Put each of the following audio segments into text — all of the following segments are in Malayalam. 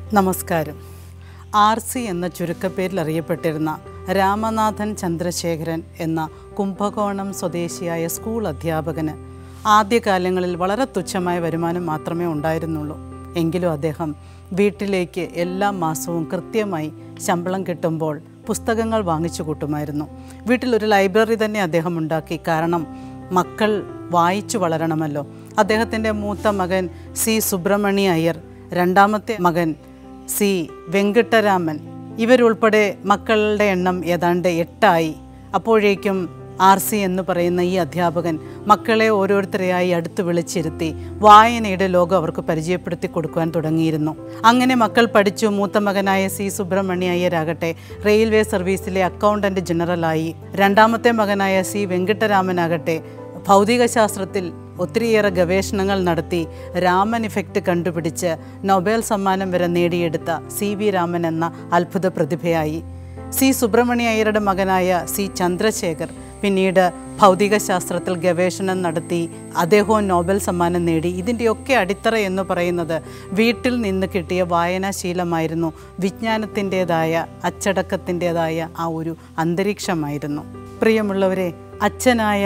നമസ്കാരം ആർ സി എന്ന ചുരുക്കപ്പേരിൽ അറിയപ്പെട്ടിരുന്ന രാമനാഥൻ ചന്ദ്രശേഖരൻ എന്ന കുംഭകോണം സ്വദേശിയായ സ്കൂൾ അധ്യാപകന് ആദ്യകാലങ്ങളിൽ വളരെ തുച്ഛമായ വരുമാനം മാത്രമേ ഉണ്ടായിരുന്നുള്ളൂ എങ്കിലും അദ്ദേഹം വീട്ടിലേക്ക് എല്ലാ മാസവും കൃത്യമായി ശമ്പളം കിട്ടുമ്പോൾ പുസ്തകങ്ങൾ വാങ്ങിച്ചു കൂട്ടുമായിരുന്നു വീട്ടിലൊരു ലൈബ്രറി തന്നെ അദ്ദേഹം ഉണ്ടാക്കി കാരണം മക്കൾ വായിച്ചു വളരണമല്ലോ അദ്ദേഹത്തിൻ്റെ മൂത്ത മകൻ സി സുബ്രഹ്മണ്യ അയ്യർ രണ്ടാമത്തെ മകൻ സി വെങ്കിട്ടരാമൻ ഇവരുൾപ്പെടെ മക്കളുടെ എണ്ണം ഏതാണ്ട് എട്ടായി അപ്പോഴേക്കും ആർ സി എന്ന് പറയുന്ന ഈ അധ്യാപകൻ മക്കളെ ഓരോരുത്തരെയായി അടുത്ത് വിളിച്ചിരുത്തി വായനയുടെ ലോകം അവർക്ക് പരിചയപ്പെടുത്തി കൊടുക്കുവാൻ തുടങ്ങിയിരുന്നു അങ്ങനെ മക്കൾ പഠിച്ചു മൂത്ത മകനായ സി സുബ്രഹ്മണ്യ അയ്യരാകട്ടെ റെയിൽവേ സർവീസിലെ അക്കൗണ്ടന്റ് ജനറലായി രണ്ടാമത്തെ മകനായ സി വെങ്കിട്ടരാമനാകട്ടെ ഭൗതികശാസ്ത്രത്തിൽ ഒത്തിരിയേറെ ഗവേഷണങ്ങൾ നടത്തി രാമൻ ഇഫക്റ്റ് കണ്ടുപിടിച്ച് നൊബേൽ സമ്മാനം വരെ നേടിയെടുത്ത സി വി രാമൻ എന്ന അത്ഭുത പ്രതിഭയായി സി സുബ്രഹ്മണ്യ അയ്യരുടെ മകനായ സി ചന്ദ്രശേഖർ പിന്നീട് ഭൗതികശാസ്ത്രത്തിൽ ഗവേഷണം നടത്തി അദ്ദേഹവും നോബൽ സമ്മാനം നേടി ഇതിൻ്റെയൊക്കെ അടിത്തറ എന്ന് പറയുന്നത് വീട്ടിൽ നിന്ന് കിട്ടിയ വായനാശീലമായിരുന്നു വിജ്ഞാനത്തിൻ്റെതായ അച്ചടക്കത്തിൻ്റെതായ ആ ഒരു അന്തരീക്ഷമായിരുന്നു പ്രിയമുള്ളവരെ അച്ഛനായ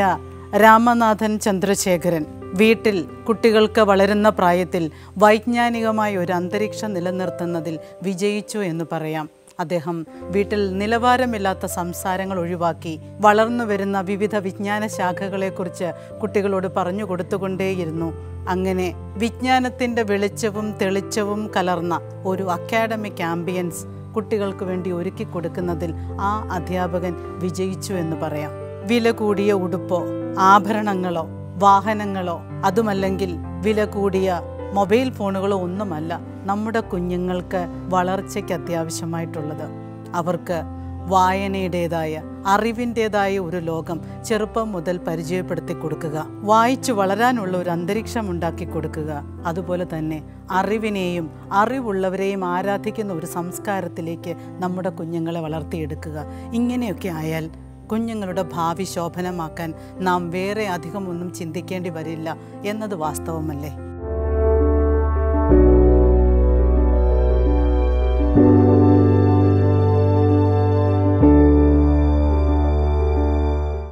രാമനാഥൻ ചന്ദ്രശേഖരൻ വീട്ടിൽ കുട്ടികൾക്ക് വളരുന്ന പ്രായത്തിൽ വൈജ്ഞാനികമായ ഒരു അന്തരീക്ഷം നിലനിർത്തുന്നതിൽ വിജയിച്ചു എന്ന് പറയാം അദ്ദേഹം വീട്ടിൽ നിലവാരമില്ലാത്ത സംസാരങ്ങൾ ഒഴിവാക്കി വളർന്നു വരുന്ന വിവിധ വിജ്ഞാന ശാഖകളെക്കുറിച്ച് കുട്ടികളോട് പറഞ്ഞു കൊടുത്തുകൊണ്ടേയിരുന്നു അങ്ങനെ വിജ്ഞാനത്തിൻ്റെ വെളിച്ചവും തെളിച്ചവും കലർന്ന ഒരു അക്കാഡമിക് ആംബിയൻസ് കുട്ടികൾക്ക് വേണ്ടി ഒരുക്കി കൊടുക്കുന്നതിൽ ആ അധ്യാപകൻ വിജയിച്ചു എന്ന് പറയാം വില കൂടിയ ഉടുപ്പോ ആഭരണങ്ങളോ വാഹനങ്ങളോ അതുമല്ലെങ്കിൽ വില കൂടിയ മൊബൈൽ ഫോണുകളോ ഒന്നുമല്ല നമ്മുടെ കുഞ്ഞുങ്ങൾക്ക് വളർച്ചയ്ക്ക് അത്യാവശ്യമായിട്ടുള്ളത് അവർക്ക് വായനയുടേതായ അറിവിൻ്റെതായ ഒരു ലോകം ചെറുപ്പം മുതൽ പരിചയപ്പെടുത്തി കൊടുക്കുക വായിച്ചു വളരാനുള്ള ഒരു അന്തരീക്ഷം ഉണ്ടാക്കി കൊടുക്കുക അതുപോലെ തന്നെ അറിവിനെയും അറിവുള്ളവരെയും ആരാധിക്കുന്ന ഒരു സംസ്കാരത്തിലേക്ക് നമ്മുടെ കുഞ്ഞുങ്ങളെ വളർത്തിയെടുക്കുക ഇങ്ങനെയൊക്കെ ആയാൽ കുഞ്ഞുങ്ങളുടെ ഭാവി ശോഭനമാക്കാൻ നാം വേറെ അധികമൊന്നും ചിന്തിക്കേണ്ടി വരില്ല എന്നത് വാസ്തവമല്ലേ